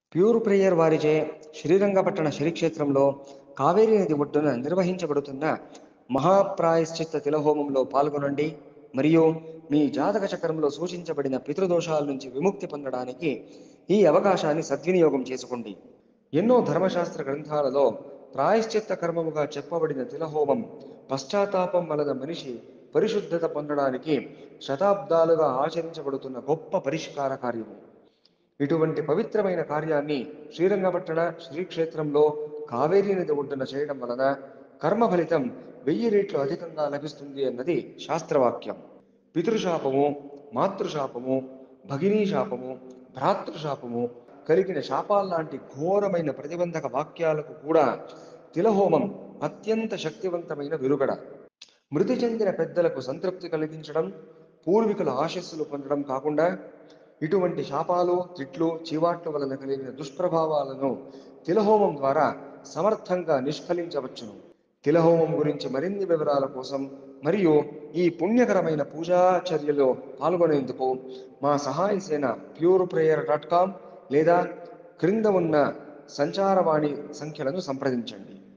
pure prayer వారిచే శ్రీరంగపట్టణ శ్రీక్షేత్రంలో కావేరీ నది ఒడ్డున నిర్వహించబడుతున్న మహాప్రాయశ్చిత్త తిలహోమంలో పాల్గొనండి మరియు మీ జాతక చక్రంలో సూచించబడిన పితృదోషాల నుంచి విముక్తి పొందడానికి ఈ అవకాశాన్ని సద్వినియోగం చేసుకోండి ఎన్నో ధర్మశాస్త్ర గ్రంథాలలో ప్రాయశ్చిత్త కర్మముగా చెప్పబడిన తిలహోమం పశ్చాత్తాపం వలన మనిషి పరిశుద్ధత పొందడానికి శతాబ్దాలుగా ఆచరించబడుతున్న గొప్ప పరిష్కార కార్యము ఇటువంటి పవిత్రమైన కార్యాన్ని శ్రీరంగపట్టణ శ్రీక్షేత్రంలో కావేరీ నది ఒడ్డున చేయడం వలన కర్మ ఫలితం వెయ్యి రెట్లు అధికంగా లభిస్తుంది అన్నది శాస్త్రవాక్యం పితృశాపము మాతృశాపము భగినీ శాపము భ్రాతృశాపము కలిగిన శాపాల్లాంటి ఘోరమైన ప్రతిబంధక వాక్యాలకు కూడా తిలహోమం అత్యంత శక్తివంతమైన విరుగడ మృతి చెందిన పెద్దలకు సంతృప్తి కలిగించడం పూర్వీకుల ఆశస్సులు పొందడం కాకుండా ఇటువంటి శాపాలు తిట్లు చీవాట్ల వలన కలిగిన దుష్ప్రభావాలను తిలహోమం ద్వారా సమర్థంగా నిష్ఫలించవచ్చును తిలహోమం గురించి మరిన్ని వివరాల కోసం మరియు ఈ పుణ్యకరమైన పూజాచర్యలో పాల్గొనేందుకు మా సహాయ సేన ప్యూర్ ప్రేయర్ డాట్ కామ్ లేదా క్రింద ఉన్న సంచారవాణి సంఖ్యలను సంప్రదించండి